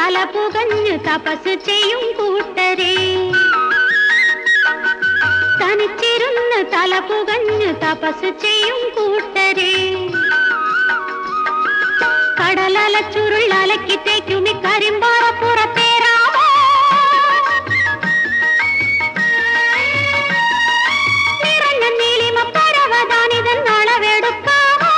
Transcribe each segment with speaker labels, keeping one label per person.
Speaker 1: തല പുകഞ്ഞ് തപസ് ചെയ്യും കൂട്ടരെ തനിച്ചിരുന്ന് തല പുകഞ്ഞ് തപസ് ചെയ്യും കൂട്ടരെ കടലല ചുരുളലക്കി തേക്കും കരിമ്പാറ പുറത്തേരാമോ നിറഞ്ഞ നീലിമ പരവതാനിതൻ നളവെടുക്കാമോ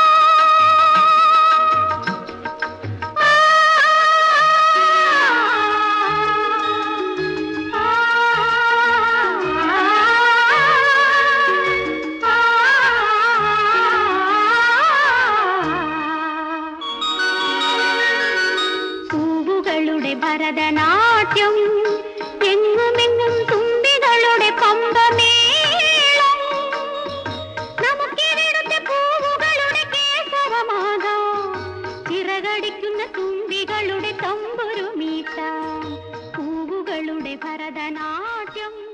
Speaker 1: പൂവുകളുടെ ഭരതനാട്യം എങ്ങുമെങ്ങും തുമ്പികളുടെ പമ്പമേളം നമുക്കിവിടുത്തെ പൂവുകളുടെ കേസവമാകാം ചിറകടിക്കുന്ന തുമ്പികളുടെ തമ്പുരുമീട്ട പൂവുകളുടെ ഭരതനാട്യം